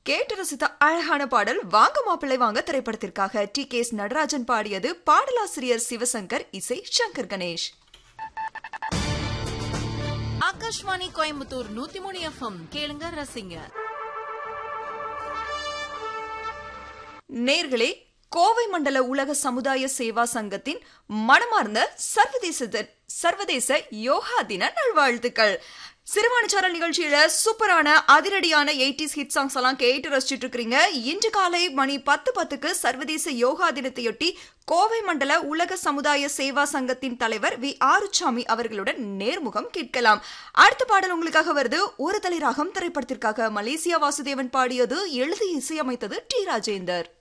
கேட்டு ரசித்த அழகான பாடல் வாங்க மாப்பிள்ளை வாங்க திரைப்படத்திற்காக டி கே எஸ் நடராஜன் பாடியது பாடலாசிரியர் சிவசங்கர் இசை சங்கர் கணேஷ் ஆகாஷ்வாணி கோயம்புத்தூர் நூத்தி மூணு எஃப்எம் கேளுங்க ரசிங்க நேர்களே கோவை மண்டல உலக சமுதாய சேவா சங்கத்தின் மனமார்ந்த சர்வதேச தி- சர்வதேச யோகா தின நல்வாழ்த்துக்கள் சிறுவாணிச்சாரல் நிகழ்ச்சியில சூப்பரான அதிரடியான எயிட்டிஸ் ஹிட் சாங்ஸ் எல்லாம் கேட்டு ரசிச்சிட்டு இருக்கிறீங்க இன்று காலை மணி பத்து பத்துக்கு சர்வதேச யோகா தினத்தையொட்டி கோவை மண்டல உலக சமுதாய சேவா சங்கத்தின் தலைவர் வி ஆறுச்சாமி அவர்களுடன் நேர்முகம் கேட்கலாம் அடுத்த பாடல் உங்களுக்காக வருது ஒரு தலை ராகம் திரைப்படத்திற்காக மலேசியா வாசுதேவன் பாடியது எழுதி இசையமைத்தது டி ராஜேந்தர்